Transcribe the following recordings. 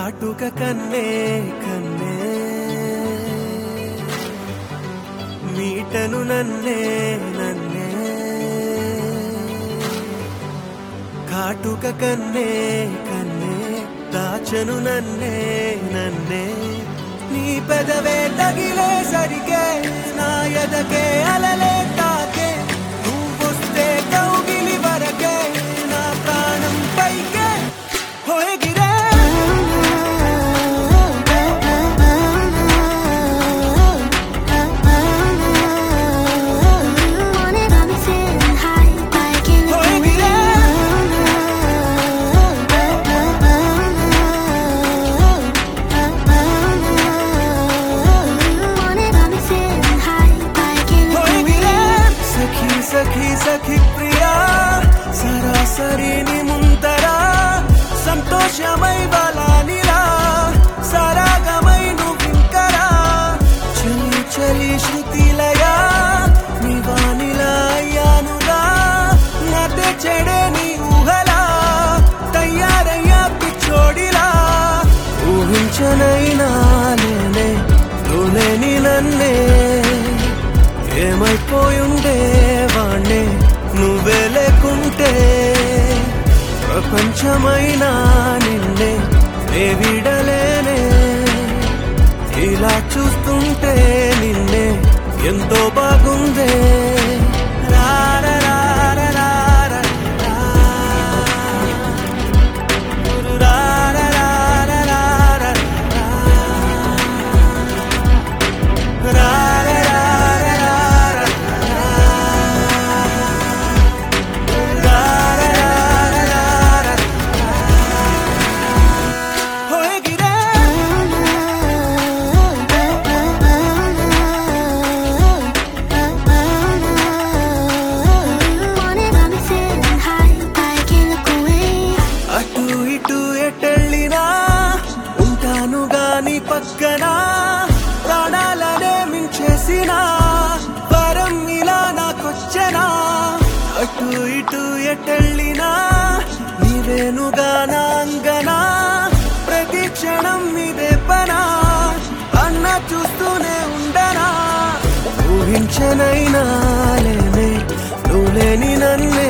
కాటుక కన్నే కన్నే మీటను నన్నే నన్నే కాటుక కన్నే కన్నే దాచను నన్నే నన్నే నీ పెదవే తగిలే సరిగే నా ఎదకే అలలే తాకే నువ్వొస్తే కౌగిలి వరకే నా ప్రాణం పైకే హోయగిరే Wanna got me feeling high, like in the Wanna got me feeling high, like in the సఖీ సఖీ సఖీ ప్రియా సరాసరిని ముందరా సంతోషమై బలానిలా సరాగమై నువ్వింకరా చలి చలి శృతిలయా నీ వానిలా అయ్యానుగా నాతే చెడే నీ ఊహలా తయారయ్యా పిచ్చోడిలా ఊహించనైనా నేనే నువ్వులేని నన్నే ఏమైపోయుండే వాణ్ణే నువ్వే లేకుంటే ప్రపంచమైనా నిన్నే నే విడలేనే ఇలా చూస్తుంటే నిన్నే ఎంతో బాగుందే రారరారరారరా. రారరారరారరా. రారరారరారరా. రారరారరారరా. హోయగిరే Wanna got me feeling high, like in the అటు ఇటు ఎటెళ్ళినా ఉంటాను గాని పక్కన ప్రాణాలనే మించేసిన వరం ఇలా నాకొచ్చనా అటు ఇటు ఎటెళ్ళినా నీవేనుగా నా అంగనా ప్రతి క్షణం ఇదే పనా అన్న చూస్తూనే ఉండనా ఊహించనైనా లేనే నువ్వు లేని నన్నే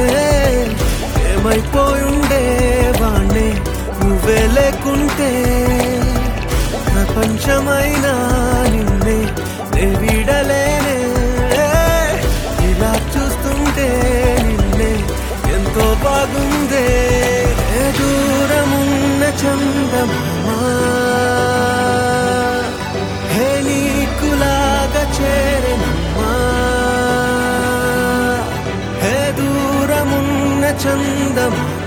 ఏమైపోయుండే వాణ్ణే నువ్వే లేకుంటే ప్రపంచమైనా నిన్నే నే వీడలేనే ఇలా చూస్తుంటే నిన్నే ఎంతో బాగుందే ఏ దూరమున్న చందమామా హే నీకులాగా చేరెనమ్మా హే దూరమున్న చందమా